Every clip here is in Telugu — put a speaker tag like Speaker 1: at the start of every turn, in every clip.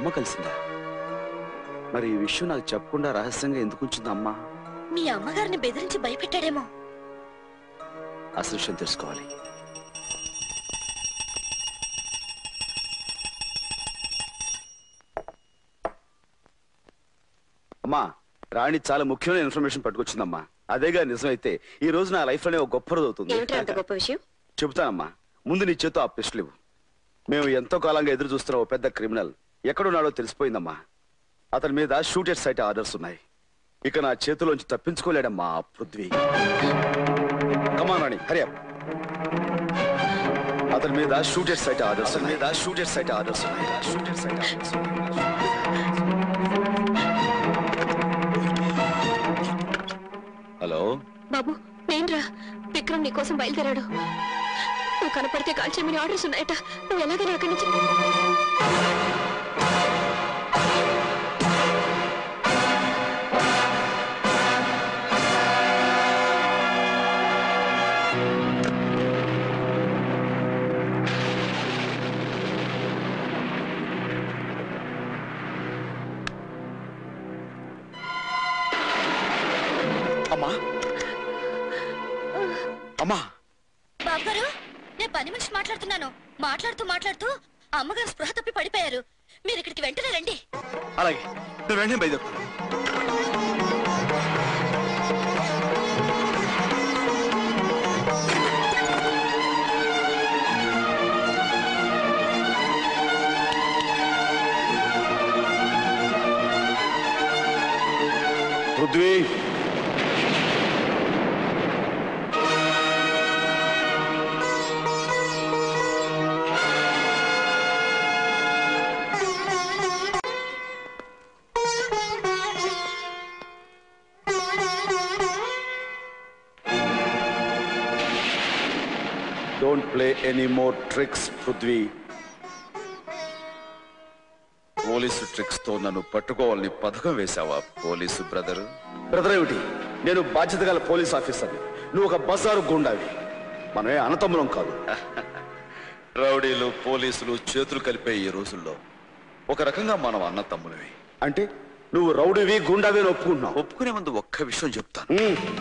Speaker 1: అమ్మ కలిసిందా మరి ఈ విషయం నాకు చెప్పకుండా రహస్యంగా ఎందుకు ఉంచింది అమ్మ
Speaker 2: మీ అమ్మగారిని బెదిరించి భయపెట్టాడేమో
Speaker 1: అసలు విషయం తెలుసుకోవాలి అమ్మా రాణి చాలా ముఖ్యమైన ఇన్ఫర్మేషన్ పట్టుకొచ్చిందమ్మా అదేగా నిజమైతే ఈ రోజు నా లైఫ్ లోనే ఒక గొప్ప రోజు
Speaker 3: ఏమిటి అంత
Speaker 1: అవుతుంది
Speaker 3: గొప్ప విషయం
Speaker 1: చెబుతానమ్మా ముందు నీ చేత్తో ఆ పిస్టల్ ఇవ్వు మేము ఎంతో కాలంగా ఎదురు చూస్తున్న ఓ పెద్ద క్రిమినల్ ఎక్కడున్నాడో తెలిసిపోయిందమ్మా అతని మీద షూటెడ్ సైట్ ఆర్డర్స్ ఉన్నాయి ఇక నా చేతిలోంచి తప్పించుకోలేడమ్మా ఆ Prithvi come on Rani hurry up అతని మీద షూటెడ్ సైట్ ఆర్డర్స్ అతని మీద షూటెడ్ సైట్ ఆర్డర్స్ ఉన్నాయి షూటెడ్ సైట్ ఆర్డర్స్ హలో
Speaker 3: బాబు నేనురా విక్రమ్ నీకోసం బయలుదేరాడు నువ్వు కనపడితే కాల్ చేయమని ఆర్డర్స్ ఉన్నాయట నువ్వు ఎలాగైనా అక్కడి నుంచి
Speaker 1: అమ్మా అమ్మా
Speaker 2: బాబు గారు నేను పని మనిషి మాట్లాడుతున్నాను మాట్లాడుతూ మాట్లాడుతూ అమ్మగారు స్పృహ తప్పి పడిపోయారు మీరు ఇక్కడికి వెంటనే రండి
Speaker 1: అలాగే నువ్వు వెంటనే బయలుదేరు Prithvi don't play any more tricks Prithvi police tricks తో నన్ను పట్టుకోవాలని పథకం వేశావా పోలీసు బ్రదర్ బ్రదర్ ఏమిటి నేను బాధ్యత గల పోలీస్ ఆఫీసర్ నువ్వు ఒక బజారు గుండావి మనమే అనతమ్ములం కాదు రౌడీలు పోలీసులు చేతులు కలిపే ఈ రోజుల్లో ఒక రకంగా మనం అన్న తమ్ములవి అంటే నువ్వు రౌడీవి గుండావి అని ఒప్పుకుంటున్నావు ఒప్పుకునే ముందు ఒక్క విషయం చెప్తాను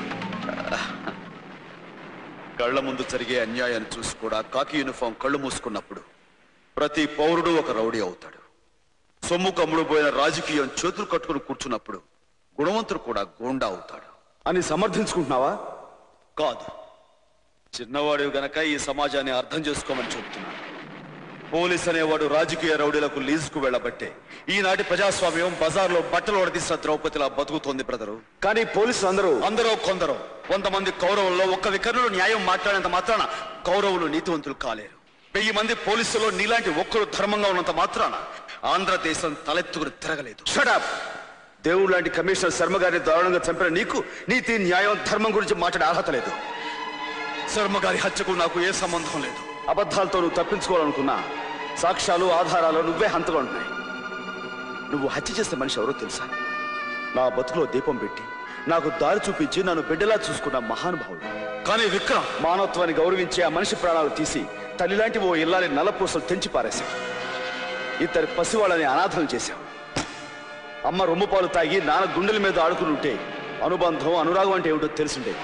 Speaker 1: కళ్ళ ముందు జరిగే అన్యాయాన్ని చూసి కూడా కాకి యూనిఫామ్ కళ్ళు మూసుకున్నప్పుడు ప్రతి పౌరుడు ఒక రౌడీ అవుతాడు సొమ్ము కమ్ముడు పోయిన రాజకీయం చేతులు కట్టుకుని కూర్చున్నప్పుడు గుణవంతుడు కూడా గోండా అవుతాడు అని సమర్థించుకుంటున్నావా కాదు చిన్నవాడు గనక ఈ సమాజాన్ని అర్థం చేసుకోమని చెబుతున్నాను పోలీస్ అనేవాడు రాజకీయ రౌడీలకు లీజుకు వెళ్ళబట్టే ఈనాటి ప్రజాస్వామ్యం బజార్లో బట్టలు వడదీసిన ద్రౌపదిలా బతుకుతోంది బ్రదరు కానీ పోలీసులు అందరూ అందరూ కొందరు కొంతమంది కౌరవుల్లో ఒక్క వికర్ణులు న్యాయం మాట్లాడినంత మాత్రాన కౌరవులు నీతివంతులు కాలేరు వెయ్యి మంది పోలీసులో నీలాంటి ఒక్కరు ధర్మంగా ఉన్నంత మాత్రాన ఆంధ్రదేశం తలెత్తుకుని తిరగలేదు షడప్ దేవుడు లాంటి కమిషనర్ శర్మ గారిని దారుణంగా చంపిన నీకు నీతి న్యాయం ధర్మం గురించి మాట్లాడే అర్హత లేదు శర్మ గారి హత్యకు నాకు ఏ సంబంధం లేదు అబద్ధాలతో నువ్వు తప్పించుకోవాలనుకున్నా సాక్ష్యాలు ఆధారాలు నువ్వే హంతగా ఉంటున్నాయి నువ్వు హత్య చేసే మనిషి ఎవరో తెలుసా నా బతుకులో దీపం పెట్టి నాకు దారి చూపించి నన్ను బిడ్డలా చూసుకున్న మహానుభావుడు కానీ విక్రమ్ మానవత్వాన్ని గౌరవించి ఆ మనిషి ప్రాణాలు తీసి తల్లిలాంటి ఓ ఇల్లాలి నల్లపూసలు తెంచి పారేశావు ఇద్దరి పసివాళ్ళని అనాథం చేశావు అమ్మ రొమ్ము పాలు తాగి నాన్న గుండెల మీద ఆడుకుని ఉంటే అనుబంధం అనురాగం అంటే ఏమిటో తెలుసుండే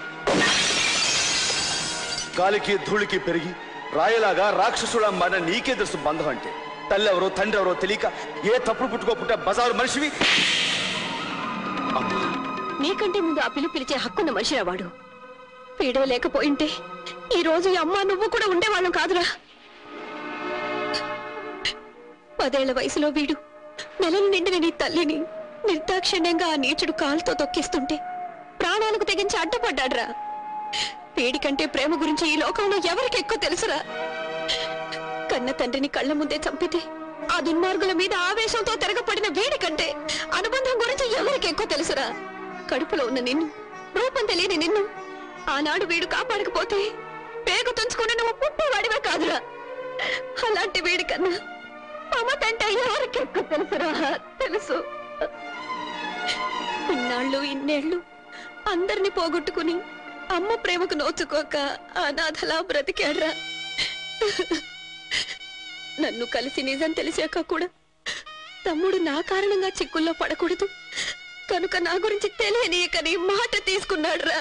Speaker 1: గాలికి ధూళికి పెరిగి రాయలాగా రాక్షసుడా మారిన నీకే తెలుసు బంధం అంటే తల్లి ఎవరో తండ్రి ఎవరో తెలియక ఏ తప్పుడు పుట్టుకోపుట్ట బజారు మనిషివి
Speaker 3: నీకంటే ముందు ఆ పిలుపు పిలిచే హక్కున్న మనిషిరా వాడు పీడే లేకపోయింటే ఈ రోజు ఈ అమ్మ నువ్వు కూడా ఉండేవాళ్ళం కాదురా పదేళ్ల వయసులో వీడు నెలలు నిండిన నీ తల్లిని నిర్దాక్షిణ్యంగా ఆ నీచుడు కాలుతో తొక్కిస్తుంటే ప్రాణాలకు తెగించి అడ్డపడ్డాడ్రా వీడి కంటే ప్రేమ గురించి ఈ లోకంలో ఎవరికి ఎక్కువ తెలుసురా కన్న తండ్రిని కళ్ళ ముందే చంపితే ఆ దుర్మార్గుల మీద ఆవేశంతో తిరగపడిన వీడి కంటే అనుబంధం గురించి ఎవరికి ఎక్కువ తెలుసురా కడుపులో ఉన్న నిన్ను రూపం తెలియని నిన్ను ఆనాడు వీడు కాపాడకపోతే పేగు తుంచుకున్న నువ్వు పుట్టేవాడివే కాదురా అలాంటి వీడి కన్నా మమతంటే ఎవరికి ఎక్కువ తెలుసురా తెలుసు ఇన్నాళ్ళు ఇన్నేళ్ళు అందరిని పోగొట్టుకుని అమ్మ ప్రేమకు నోచుకోక అనాథలా బ్రతికాడ్రా నన్ను కలిసి నిజం తెలిసాక కూడా తమ్ముడు నా కారణంగా చిక్కుల్లో పడకూడదు కనుక నా గురించి తెలియనీయకని మాట తీసుకున్నాడురా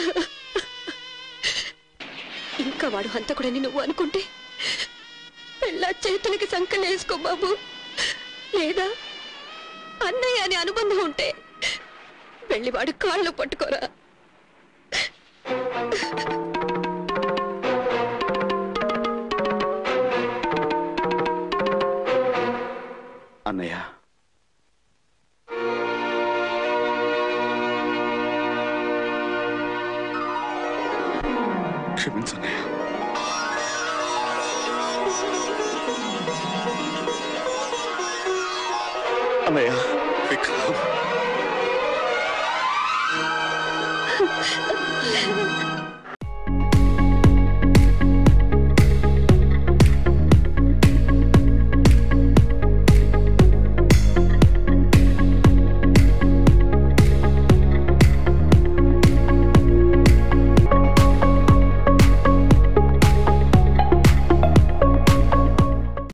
Speaker 3: ఇంకా వాడు హంతకుడని నువ్వు అనుకుంటే పిల్ల చేతులకి సంకలేసుకో బాబు లేదా అన్నయ్య అనే అనుబంధం ఉంటే వెళ్ళి వాడు కాళ్ళు పట్టుకోరా
Speaker 1: అన్నయ్య క్షమించన్నయ్య అన్నయ్య విక్రమ్